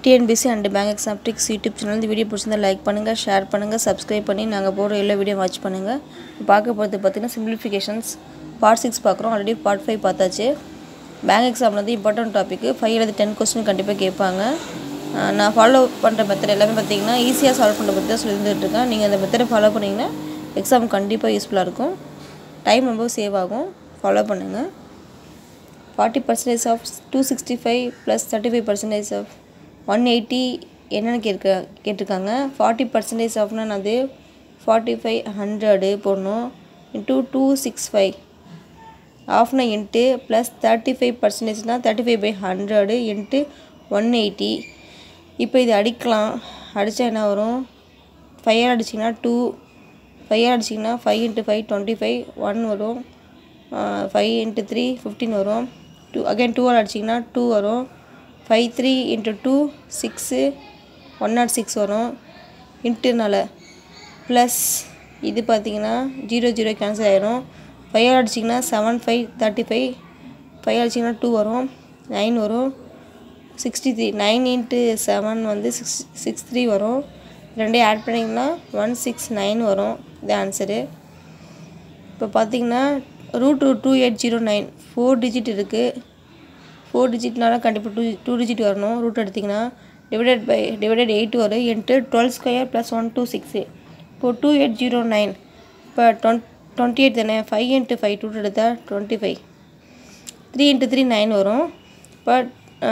TNPSC and bank exam tricks YouTube channel இந்த video பிடிச்சிருந்தா like பண்ணுங்கள் ஷேர் பண்ணுங்கள் சப்ஸ்கிரைப் பண்ணி நாங்கள் போடுற எல்லா வீடியோ வாட்ச் பண்ணுங்கள் பார்க்க போகிறது பார்த்தீங்கன்னா சிம்பிளிஃபிகேஷன்ஸ் பார்ட் சிக்ஸ் பார்க்குறோம் ஆல்ரெடி பார்ட் ஃபைவ் பார்த்தாச்சு பேங்க் எக்ஸாமில் வந்து இம்பார்ட்டன்ட் டாப்பிக்கு ஃபைவ் அல்லது டென் கொஸ்டின் கண்டிப்பாக கேட்பாங்க அஹ் நான் ஃபாலோ பண்ணுற மெத்தட் எல்லாமே பார்த்தீங்கன்னா ஈஸியாக சால்வ் பண்ணுற பற்றி தான் சொல்லியிருந்துட்டு இருக்கேன் நீங்கள் அந்த மெத்தடை ஃபாலோ பண்ணிங்கன்னா எக்ஸாம் கண்டிப்பாக யூஸ்ஃபுல்லாக இருக்கும் டைம் ரொம்ப சேவ் ஆகும் ஃபாலோ பண்ணுங்கள் forty percentage of two sixty five plus thirty five percentage of one eighty என்னென்னு கேட்க கேட்டிருக்காங்க ஃபார்ட்டி பர்சன்டேஜ் ஆஃப்னா அது ஃபார்ட்டி ஃபைவ் ஹண்ட்ரடு போடணும் இன்ட்டு டூ சிக்ஸ் ஃபைவ் ஆஃப்னா இன்ட்டு ப்ளஸ் தேர்ட்டி ஃபைவ் பர்சன்டேஜ்னால் thirty five by hundred into one eighty இப்போ இது அடிக்கலாம் அடித்தா என்ன வரும் ஃபைவ் அடிச்சிங்கன்னா டூ ஃபைவ் அடிச்சிங்கன்னா five into five twenty five one வரும் ஃபைவ் இன்ட்டு த்ரீ ஃபிஃப்டீன் வரும் டூ அகைன் டூ அடிச்சிங்கன்னா டூ வரும் five three into two six one nought six வரும் இன்ட்டுனால ப்ளஸ் இது பார்த்தீங்கன்னா ஜீரோ ஜீரோ கேன்சல் ஆயிரும் ஃபைவ் அடிச்சிங்கன்னா seven five thirty five five அடிச்சிங்கன்னா டூ வரும் நைன் வரும் sixty three nine into seven வந்து சிக்ஸ் சிக்ஸ் த்ரீ வரும் ரெண்டையும் ஆட் பண்ணிங்கன்னா ஒன் சிக்ஸ் நைன் வரும் இது ஆன்சரு இப்போ பார்த்தீங்கன்னா root two eight zero nine four digit இருக்குது ஃபோர் டிஜிட்னால கண்டிப்பாக டூ டூ டிஜிட் வரணும் ரூட் எடுத்திங்கன்னா டிவைடட் பை டிவைடட் எயிட் வரும் into twelve square plus one two six இப்போ டூ எயிட் ஜீரோ நைன் இப்போ டுவெண்ட் டுவெண்ட்டி எயிட் தானே ஃபைவ் இன்ட்டு ஃபைவ் டூ எடுத்தால் twenty five three into three nine வரும் but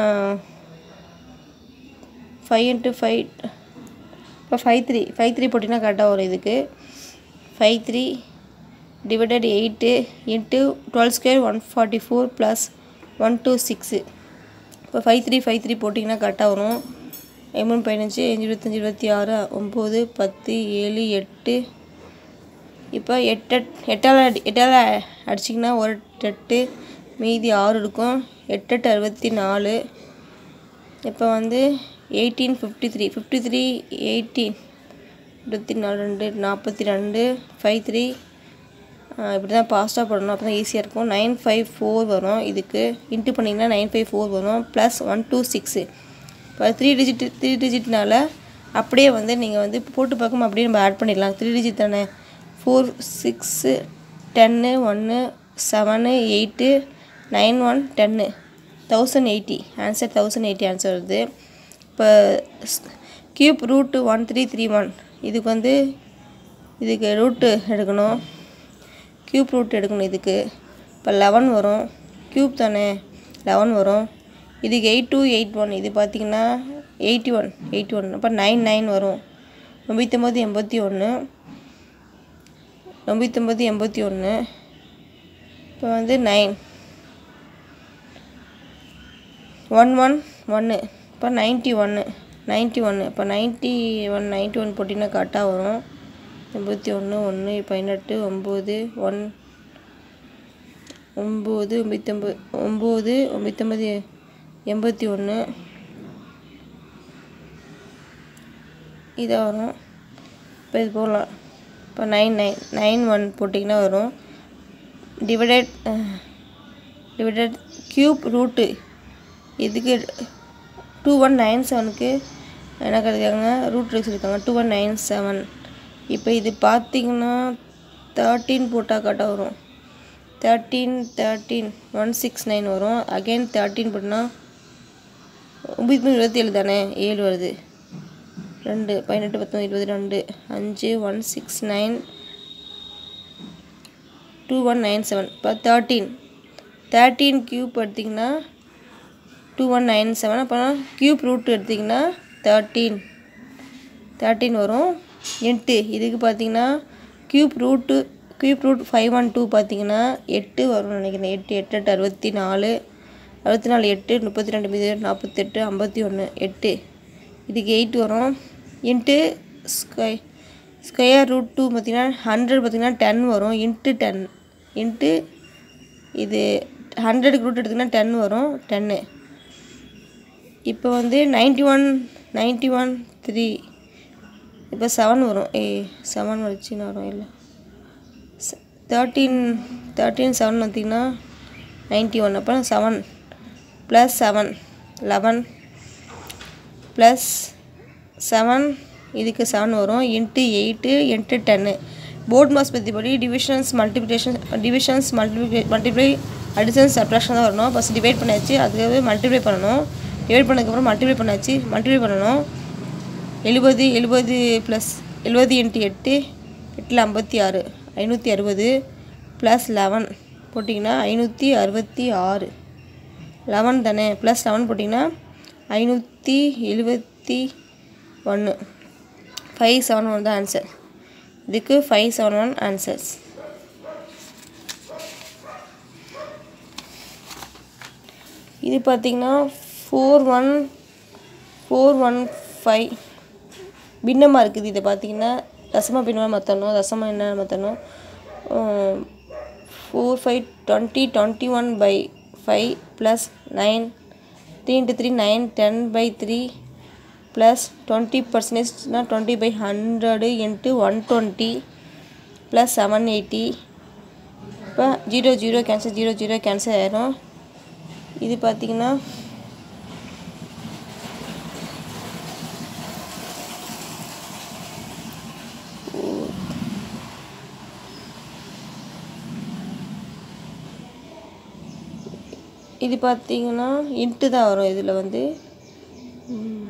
five into five இப்போ five three five three போட்டிங்கன்னா கரெக்டாக வரும் இதுக்கு five three divided eight into twelve square one forty four plus one two six இப்போ five three five three போட்டிங்கன்னா கரெக்டாக வரும் எம்மூணு பதினஞ்சு அஞ்சு இருபத்தஞ்சி இருபத்தி ஆறு ஒம்பது பத்து ஏழு எட்டு இப்போ எட்டு எட்டால் அடி எட்டால் அடிச்சிங்கன்னா ஒரு எட்டு மீதி ஆறு இருக்கும் எட்டு எட்டு அறுபத்தி நாலு இப்போ வந்து eighteen fifty three fifty three eighteen இருபத்தி நாலு ரெண்டு நாற்பத்தி ரெண்டு ஃபைவ் த்ரீ இப்படி தான் பாஸ்ட்டாக போடணும் அப்போ தான் ஈஸியாக இருக்கும் நைன் ஃபைவ் ஃபோர் வரும் இதுக்கு இன்ட்டு பண்ணிங்கன்னா நைன் ஃபைவ் ஃபோர் வரும் ப்ளஸ் ஒன் டூ சிக்ஸு இப்போ த்ரீ டிஜிட் த்ரீ டிஜிட்னால அப்படியே வந்து நீங்கள் வந்து போட்டு பார்க்காம அப்படியே நம்ம ஆட் பண்ணிடலாம் த்ரீ டிஜிட் தானே ஃபோர் சிக்ஸு டென்னு ஒன்று seven eight nine one ten thousand eighty answer thousand eighty answer வருது இப்போ cube root one three three one இதுக்கு வந்து இதுக்கு ரூட்டு எடுக்கணும் க்யூப் ரூட் எடுக்கணும் இதுக்கு இப்போ லெவன் வரும் க்யூப் தானே லெவன் வரும் இதுக்கு எயிட் டூ எயிட் ஒன் இது பார்த்திங்கன்னா எயிட்டி ஒன் எயிட்டி ஒன் அப்போ நைன் நைன் வரும் தொண்ணூற்றொம்பது எண்பத்தி ஒன்று தொண்ணூற்றொம்பது எண்பத்தி ஒன்று இப்போ வந்து நைன் ஒன் ஒன் ஒன்று இப்போ நைன்ட்டி ஒன்று நைன்ட்டி ஒன்று இப்போ நைன்ட்டி ஒன் நைன்ட்டி ஒன் போட்டிங்கன்னா கரெக்டாக வரும் எண்பத்தி ஒன்று ஒன்று பதினெட்டு ஒம்பது ஒன் ஒம்பது ஒம்பத்தொம்பது ஒம்பது ஒம்பத்தொம்பது எண்பத்தி ஒன்று இதாக வரும் இப்போ இது போடலாம் இப்போ நைன் நைன் நைன் ஒன் போட்டிங்கன்னா வரும் டிவைடட் டிவைடட் க்யூப் ரூட்டு இதுக்கு டூ ஒன் நைன் செவனுக்கு என்ன கிடைக்காங்க ரூட் சொல்லியிருக்காங்க டூ ஒன் நைன் செவன் இப்போ இது பார்த்தீங்கன்னா தேர்ட்டீன் போட்டால் கரெக்டாக வரும் thirteen thirteen one six nine வரும் அகைன் தேர்ட்டீன் போட்டால் ஒம்பது இருபத்தி ஏழு தானே ஏழு வருது ரெண்டு பதினெட்டு பத்தொம்பது இருபது ரெண்டு அஞ்சு one six nine two one nine seven இப்போ தேர்ட்டீன் தேர்ட்டீன் க்யூப் எடுத்திங்கன்னா டூ ஒன் நைன் செவன் அப்புறம் க்யூப் ரூட் எடுத்திங்கன்னா தேர்ட்டீன் தேர்ட்டீன் வரும் எட்டு இதுக்கு பார்த்தீங்கன்னா cube root cube root five one two பார்த்தீங்கன்னா எட்டு வரும்னு நினைக்கிறேன் எட்டு எட்டு எட்டு அறுபத்தி நாலு அறுபத்தி நாலு எட்டு முப்பத்தி ரெண்டு மீது நாற்பத்தெட்டு ஐம்பத்தி ஒன்று எட்டு இதுக்கு எயிட் வரும் into square square root two பார்த்திங்கன்னா ஹண்ட்ரட் பார்த்திங்கன்னா டென் வரும் இன்ட்டு டென் இன்ட்டு இது ஹண்ட்ரடுக்கு ரூட் எடுத்திங்கன்னா டென் வரும் டென்னு இப்போ வந்து ninety one ninety one three இப்போ செவன் வரும் ஏ செவன் வச்சுன்னு வரும் இல்லை தேர்ட்டீன் தேர்ட்டீன் செவன் பார்த்திங்கன்னா நைன்ட்டி ஒன் அப்புறம் seven plus seven eleven plus seven இதுக்கு செவன் வரும் இன்ட்டு எயிட்டு இன்ட்டு டென்னு போர்ட் மாஸ் பற்றி படி divisions multiplication divisions multiply multiply addition subtraction தான் வரணும் ஃபஸ்ட் டிவைட் பண்ணியாச்சு அதுக்காகவே மல்டிப்ளை பண்ணணும் டிவைட் பண்ணதுக்கப்புறம் மல்டிப்ளை பண்ணாச்சு மல்டிப்ளை பண்ணணும் எழுபது எழுபது ப்ளஸ் எழுபது இன்ட்டு எட்டு எட்டில் ஐம்பத்தி ஆறு ஐநூற்றி அறுபது ப்ளஸ் லெவன் போட்டிங்கன்னா ஐநூற்றி அறுபத்தி ஆறு லெவன் தானே ப்ளஸ் லெவன் போட்டிங்கன்னா ஐநூற்றி எழுபத்தி ஒன்று ஃபைவ் செவன் ஒன் தான் ஆன்சர் இதுக்கு ஃபைவ் செவன் ஒன் ஆன்சர்ஸ் இது பார்த்திங்கன்னா four one four one five பின்னமாக இருக்குது இதை பார்த்தீங்கன்னா தசம பின்னமாக மாற்றணும் தசமம் என்ன மாற்றணும் four five twenty twenty one by five plus nine three into three nine ten by three plus twenty பர்சன்டேஜ்னால் twenty by hundred into one twenty plus seven eighty இப்போ zero zero cancel zero zero cancel ஆயிரும் இது பார்த்திங்கன்னா இது பார்த்தீங்கன்னா into தான் வரும் இதில் வந்து ம்.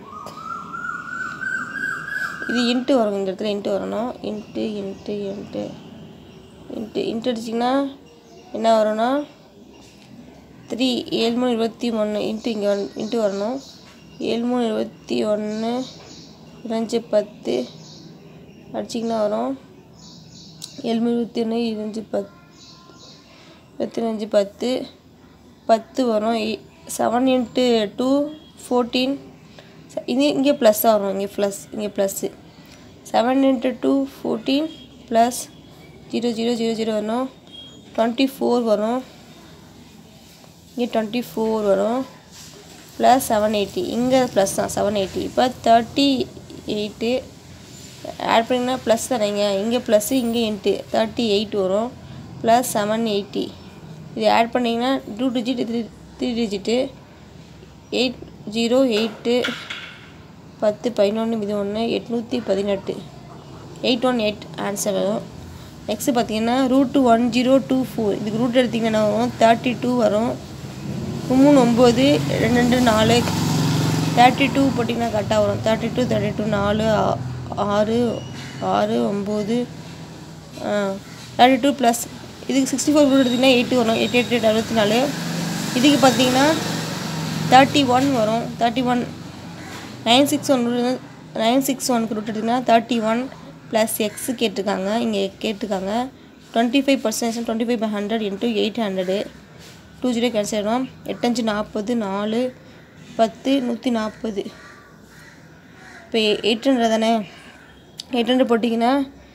இது இன்ட்டு வரும் இந்த இடத்துல இன்ட்டு வரணும் into into into into into அடிச்சிங்கன்னா என்ன வரும்னா த்ரீ ஏழு மூணு இருபத்தி ஒன்று இன்ட்டு இங்கே வந் இன்ட்டு வரணும் ஏழு மூணு இருபத்தி ஒன்று இருபஞ்சு பத்து அடிச்சிங்கன்னா வரும் ஏழு மூணு இருபத்தி ஒன்று இருபஞ்சு பத் இருபத்தி அஞ்சு பத்து பத்து வரும் செவன் இன்ட்டு டூ ஃபோர்டீன் இது இங்கே ப்ளஸ்ஸாக வரும் இங்கே ப்ளஸ் இங்கே plus seven into two fourteen plus zero zero zero zero வரும் டுவெண்ட்டி ஃபோர் வரும் இங்கே டுவெண்ட்டி ஃபோர் வரும் ப்ளஸ் செவன் எயிட்டி இங்கே ப்ளஸ் தான் செவன் எயிட்டி இப்போ தேர்ட்டி எயிட்டு ஆட் பண்ணிங்கன்னா ப்ளஸ் தானேங்க இங்கே ப்ளஸ்ஸு இங்கே இன்ட்டு தேர்ட்டி எயிட் வரும் ப்ளஸ் செவன் எயிட்டி இது ஆட் பண்ணிங்கன்னா two digit three three digit eight zero eight பத்து பதினொன்று இது ஒன்று எட்நூற்றி பதினெட்டு எயிட் ஒன் எயிட் ஆன்சர் வரும் நெக்ஸ்ட்டு பார்த்தீங்கன்னா root one zero two four இதுக்கு ரூட் எடுத்திங்கன்னா வரும் தேர்ட்டி டூ வரும் மூணு ஒம்பது ரெண்டு ரெண்டு நாலு தேர்ட்டி டூ போட்டிங்கன்னா கரெக்டாக வரும் தேர்ட்டி டூ தேர்ட்டி டூ நாலு ஆ- ஆறு ஆறு ஒம்பது தேர்ட்டி டூ ப்ளஸ் இதுக்கு சிக்ஸ்டி ஃபோர் ரூட் எடுத்திங்கன்னா எயிட்டு வரும் எயிட்டி எட்டு எட்டு அறுபத்தி நாலு இதுக்கு பார்த்தீங்கன்னா தேர்ட்டி ஒன் வரும் thirty one nine six one nine six ஒனுக்கு ரூட் எடுத்திங்கன்னா தேர்ட்டி ஒன் ப்ளஸ் எக்ஸு கேட்டிருக்காங்க இங்கே கேட்டிருக்காங்க twenty five percentage twenty five by hundred into eight hundred two zero cancel ஆகிடும் எட்டஞ்சு நாற்பது நாலு பத்து நூற்றி நாற்பது இப்போ எயிட் ஹண்ட்ரட் தானே எயிட் ஹண்ட்ரட் போட்டிங்கன்னா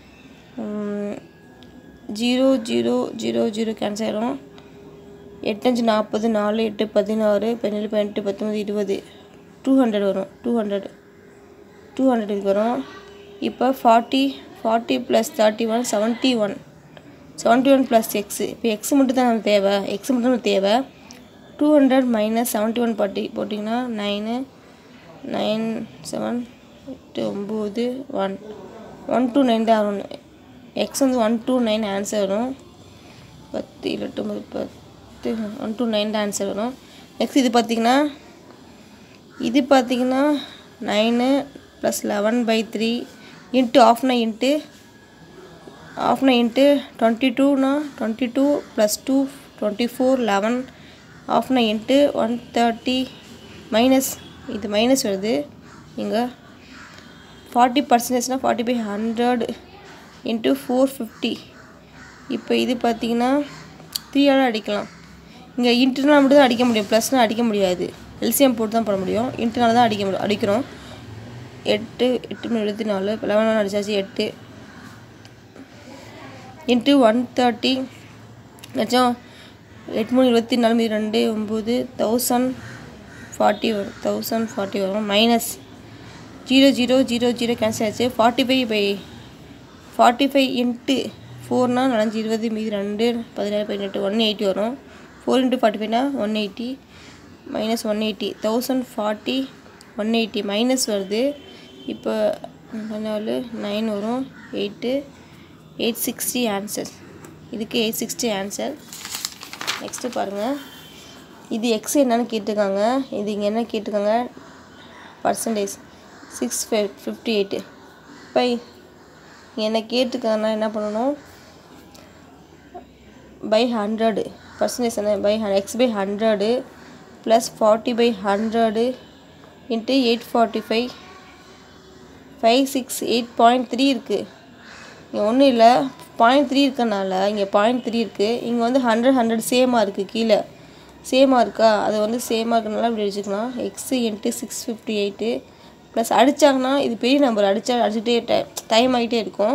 zero zero zero zero cancel ஆகிடும் எட்டஞ்சு நாற்பது நாலு எட்டு பதினாறு பதினேழு பதினெட்டு பத்தொம்பது இருபது டூ ஹண்ட்ரட் வரும் டூ ஹண்ட்ரட் டூ ஹண்ட்ரடுக்கு வரும் இப்போ forty forty plus thirty one seventy one seventy one plus X இப்போ எக்ஸ் மட்டும் தான் நமக்கு தேவை எக்ஸ் மட்டும் நமக்கு தேவை two hundred minus seventy one போட்டி போட்டிங்கன்னா நைனு நைன் செவன் எட்டு ஒம்பது ஒன் ஒன் டூ நைன் தான் வரும் எக்ஸ் வந்து ஒன் டூ நைன் ஆன்சர் வரும் பத்து இருபத்தி ஒம்பது பத்து ஒன் டூ நைன் தான் ஆன்சர் வரும் நெக்ஸ்ட் இது பார்த்தீங்கன்னா இது பார்த்தீங்கன்னா nine plus eleven by three into ஆஃப்னா இன்ட்டு ஆஃப்னா இன்ட்டு டுவெண்ட்டி டூனா twenty two plus two twenty four eleven ஆஃப்னா இன்ட்டு ஒன் தேர்ட்டி மைனஸ் இது மைனஸ் வருது இங்கே ஃபார்ட்டி பர்சன்டேஜ்னால் forty by hundred into four fifty இப்போ இது பார்த்தீங்கன்னா த்ரீயால் அடிக்கலாம் இங்கே இன்ட்டுனால் மட்டும் தான் அடிக்க முடியும் ப்ளஸ்னால் அடிக்க முடியாது எல்சிஎம் போட்டு தான் போட முடியும் இன்ட்டுனால தான் அடிக்க முடியும் அடிக்கிறோம் எட்டு எட்டு மணி எழுபத்தி நாலு லெவன் அடிச்சாச்சு எட்டு இன்ட்டு ஒன் தேர்ட்டி லட்சம் எட்டு மூணு இருபத்தி நாலு மீது ரெண்டு ஒம்பது தௌசண்ட் ஃபார்ட்டி வரும் தௌசண்ட் ஃபார்ட்டி வரும் minus zero zero zero zero cancel ஆச்சு forty five by forty five into ஃபோர்னா நாலஞ்சு இருபது மீதி ரெண்டு பதினேழு பதினெட்டு ஒன் எயிட்டி வரும் ஃபோர் இன்ட்டு ஃபார்ட்டி ஃபைவ்னா one eighty minus one eighty thousand forty one eighty minus வருது இப்போ நாலு நைன் வரும் எயிட்டு எயிட் சிக்ஸ்டி ஆன்சர் இதுக்கு எயிட் சிக்ஸ்டி ஆன்சர் நெக்ஸ்ட்டு பாருங்கள் இது எக்ஸ் என்னன்னு கேட்டிருக்காங்க இது இங்கே என்ன கேட்டிருக்காங்க பர்சன்டேஜ் சிக்ஸ் ஃபிஃப்டி எயிட்டு இப்போ என்ன கேட்டிருக்காங்கன்னா என்ன பண்ணணும் பை ஹண்ட்ரடு பர்சன்டேஜ் என்ன by X by hundred plus forty by hundred into eight forty five five six eight point three இருக்குது இங்கே ஒன்றும் இல்லை பாயிண்ட் த்ரீ இருக்கனால இங்கே பாயிண்ட் த்ரீ இருக்குது இங்கே வந்து ஹண்ட்ரட் ஹண்ட்ரட் சேமாக இருக்குது கீழே சேமாக இருக்கா அது வந்து சேமாக இருக்கனால இப்படி வச்சுக்கலாம் X into six fifty eight plus அடித்தாங்கன்னா இது பெரிய நம்பர் அடித்தா அடிச்சுட்டே டை டைம் ஆகிட்டே இருக்கும்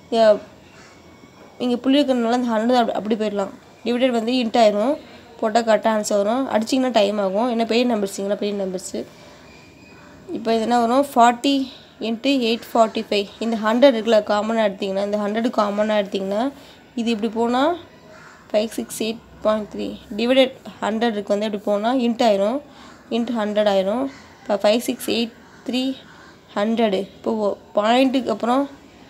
இங்கே புள்ளி இருக்கிறதுனால இந்த ஹண்ட்ரட் அப்படி அப்படி போயிடலாம் டிவைடட் வந்து இன்ட் ஆயிரும் போட்டால் கரெக்டாக ஆன்சர் வரும் அடிச்சிங்கன்னா டைம் ஆகும் ஏன்னா பெரிய நம்பர்ஸுங்களா பெரிய நம்பர்ஸு இப்போ இது என்ன வரும் forty into eight forty five இந்த ஹண்ட்ரட் இருக்குல்ல காமனாக எடுத்திங்கன்னா இந்த ஹண்ட்ரட் காமனாக எடுத்திங்கன்னா இது இப்படி போனால் five six eight point three divided ஹண்ட்ரடுக்கு வந்து இப்படி போனால் இன்ட் ஆயிரும் இன்ட் ஹண்ட்ரட் ஆயிரும் இப்போ five six eight three hundred இப்போ பாயிண்ட்டுக்கு அப்புறம்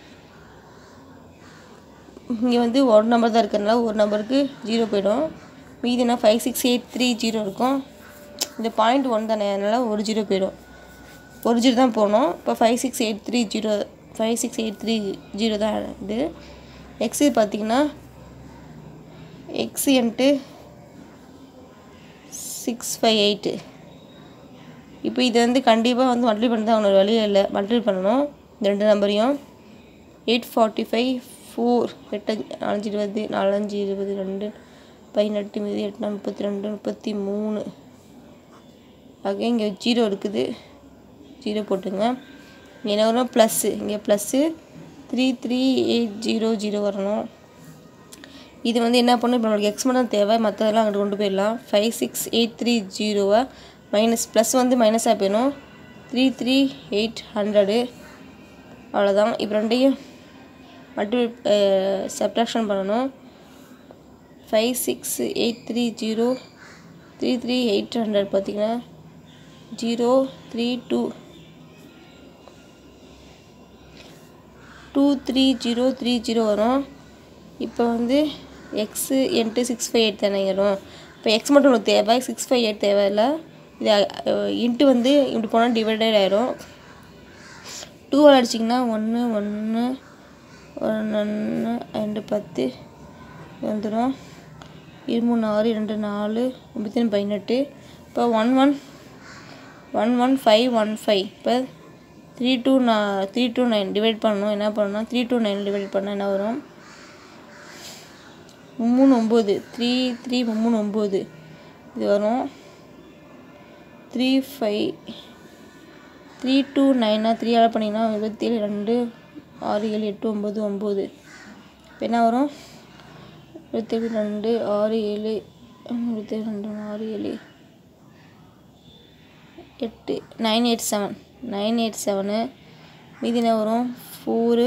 இங்கே வந்து ஒரு நம்பர் தான் இருக்கிறதுனால ஒரு நம்பருக்கு ஜீரோ போயிடும் மீதினா five six eight three zero இருக்கும் இந்த பாயிண்ட் ஒன் தானே அதனால் ஒரு ஜீரோ போயிடும் ஒரு ஜீரோ தான் போகணும் இப்போ five six eight three zero five six eight three zero தான் இது எக்ஸு பார்த்தீங்கன்னா X and six five eight இப்போ இது வந்து கண்டிப்பாக வந்து மல்டிப்ளை பண்ணி தான் அவனோட வழியே இல்லை மல்டிப்ளை பண்ணணும் இந்த ரெண்டு நம்பரையும் எயிட் ஃபார்ட்டி ஃபைவ் ஃபோர் எட்டு நாலஞ்சு இருபது நாலஞ்சு இருபது ரெண்டு பதினெட்டு மீது எட்டு முப்பத்தி ரெண்டு முப்பத்தி மூணு ஆக இங்கே ஜீரோ இருக்குது ஜீரோ போட்டுங்க இங்கே என்ன வரும் ப்ளஸ்ஸு இங்கே plus three three eight zero zero வரணும் இது வந்து என்ன பண்ணும் இப்போ நம்மளுக்கு எக்ஸ் மட்டும் தேவை மற்றதெல்லாம் அங்கிட்டு கொண்டு போயிடலாம் ஃபைவ் சிக்ஸ் எயிட் த்ரீ ஜீரோவை மைனஸ் ப்ளஸ் வந்து மைனஸாக போயிடும் த்ரீ த்ரீ எயிட் ஹண்ட்ரடு அவ்வளோதான் இப்போ ரெண்டையும் மல்டிபிள் சப்ட்ராக்ஷன் பண்ணணும் five six eight three zero three three eight hundred பார்த்தீங்கன்னா zero three two two three zero three zero வரும் இப்போ வந்து X and six five eight தானே வரும் இப்போ எக்ஸ் மட்டும் உங்களுக்கு தேவை சிக்ஸ் ஃபைவ் எயிட் தேவையில்லை இது இன்ட்டு வந்து இப்படி போனால் டிவைடட் ஆயிரும் டூவால் அடிச்சிங்கன்னா ஒன்று ஒன்று ஒன்று ரெண்டு பத்து வந்துடும் இருமூணு ஆறு ரெண்டு நாலு முப்பத்தி ரெண்டு பதினெட்டு இப்போ one one one one five one five இப்போ த்ரீ டூ நான் த்ரீ டூ நைன் டிவைட் பண்ணணும் என்ன பண்ணணும் த்ரீ டூ நைன் டிவைட் பண்ணால் என்ன வரும் மூணு ஒம்பது த்ரீ த்ரீ மூணு ஒம்பது இது வரும் த்ரீ ஃபைவ் த்ரீ டூ நைனாக த்ரீ ஆட் பண்ணிங்கன்னா இருபத்தேழு ரெண்டு ஆறு ஏழு எட்டு ஒம்பது ஒம்பது இப்போ என்ன வரும் இருபத்தேழு ரெண்டு ஆறு ஏழு இருபத்தேழு ரெண்டு ஆறு ஏழு எட்டு nine eight seven nine eight seven மீதி என்ன வரும் ஃபோரு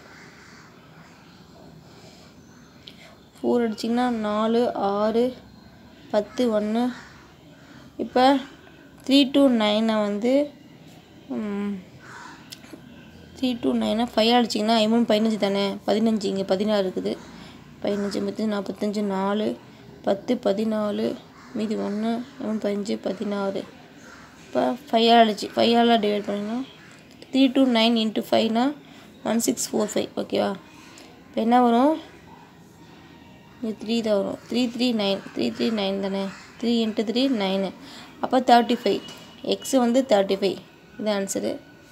ஃபோர் அடிச்சிங்கன்னா நாலு ஆறு பத்து ஒன்று இப்போ த்ரீ டூ நைனை வந்து த்ரீ டூ நைனை ஃபைவ் அடிச்சிங்கன்னா ஐமூணு பதினஞ்சு தானே பதினஞ்சு இங்கே பதினாறு இருக்குது பதினஞ்சு பத்து நாற்பத்தஞ்சு நாலு பத்து பதினாலு மீதி ஒன்று மூணு பதினஞ்சு பதினாறு இப்போ ஃபைவ் அடிச்சு ஃபைவ் ஆல் டிவைட் பண்ணிங்கன்னா த்ரீ டூ நைன் இன்ட்டு ஃபைவ்னா ஒன் சிக்ஸ் ஃபோர் ஃபைவ் ஓகேவா இப்போ என்ன வரும் இங்கே த்ரீ தான் வரும் three three nine three three nine தானே த்ரீ இன்ட்டு த்ரீ நைனு அப்போ தேர்ட்டி ஃபைவ் எக்ஸு வந்து தேர்ட்டி ஃபைவ் இது ஆன்சரு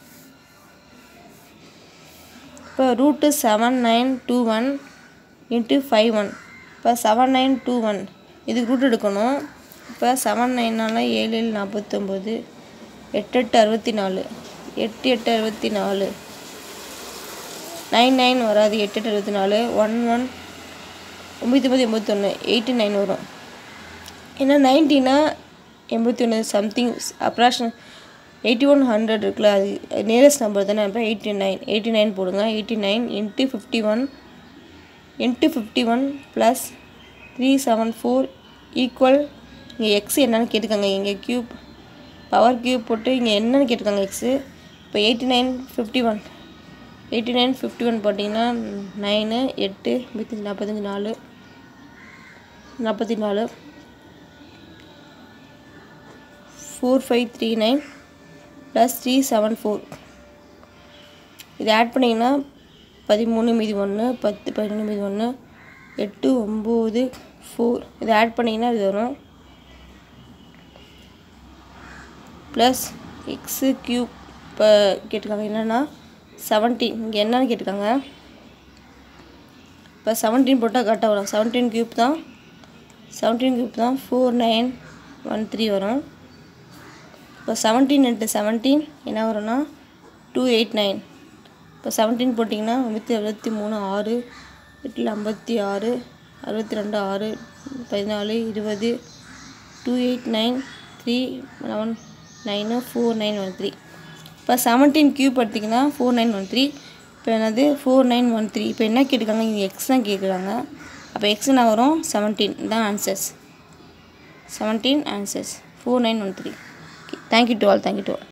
இப்போ root seven nine two one into five one இப்போ செவன் நைன் டூ ஒன் இதுக்கு ரூட் எடுக்கணும் இப்போ செவன் நைன்னால ஏழு ஏழு நாற்பத்தொம்போது எட்டு எட்டு அறுபத்தி நாலு எட்டு எட்டு அறுபத்தி நாலு நைன் நைன் வராது எட்டு எட்டு அறுபத்தி நாலு ஒன் ஒன் ஒம்பத்தி ஒம்பது எண்பத்தொன்று எயிட்டி நைன் வரும் ஏன்னா நைன்ட்டினா எண்பத்தி ஒன்று சம்திங் அப்ராக்ஷன் எயிட்டி ஒன் ஹண்ட்ரட் இருக்குல்ல அது நியரஸ்ட் நம்பர் தானே அப்போ எயிட்டி நைன் எயிட்டி நைன் போடுங்க eighty nine into fifty one into fifty one plus three seven four equal இங்கே எக்ஸ் என்னன்னு கேட்டுக்கோங்க இங்கே க்யூப் பவர் கியூப் போட்டு இங்கே என்னன்னு கேட்டிருக்காங்க எக்ஸு இப்போ eighty nine fifty one eighty nine fifty one போட்டிங்கன்னா நைனு எட்டு முப்பத்தஞ்சு நாற்பத்தஞ்சு நாலு நாற்பத்தி நாலு four five three nine plus three seven four இது ஆட் பண்ணிங்கன்னா பதிமூணு மீதி ஒன்று பத்து பதினொன்று மீதி ஒன்று எட்டு ஒம்பது ஃபோர் இதை ஆட் பண்ணிங்கன்னா இது வரும் ப்ளஸ் எக்ஸு க்யூப் இப்போ கேட்டிருக்காங்க என்னென்னா செவன்டீன் இங்கே என்னன்னு கேட்டிருக்காங்க இப்போ செவன்டீன் போட்டால் கரெக்டாக வரும் செவன்டீன் க்யூப் தான் செவன்டீன் க்யூப் தான் ஃபோர் நைன் ஒன் த்ரீ வரும் இப்போ செவன்டீன் இன்ட்டு செவன்டீன் என்ன வரும்னா டூ எயிட் நைன் இப்போ செவன்டீன் போட்டிங்கன்னா நூற்றி எழுபத்தி மூணு ஆறு எட்டில் ஐம்பத்தி ஆறு அறுபத்தி ரெண்டு ஆறு பதினாலு இருபது two eight nine three eleven nine four nine one three இப்போ செவன்டீன் கியூப் எடுத்திங்கன்னா ஃபோர் நைன் ஒன் த்ரீ இப்போ என்னது ஃபோர் நைன் ஒன் த்ரீ இப்போ என்ன கேட்டுருக்காங்க இங்கே எக்ஸ் தான் கேட்குறாங்க அப்போ எக்ஸ் என்ன வரும் செவன்டீன் தான் answers seventeen answers four nine one three thank you to all thank you to all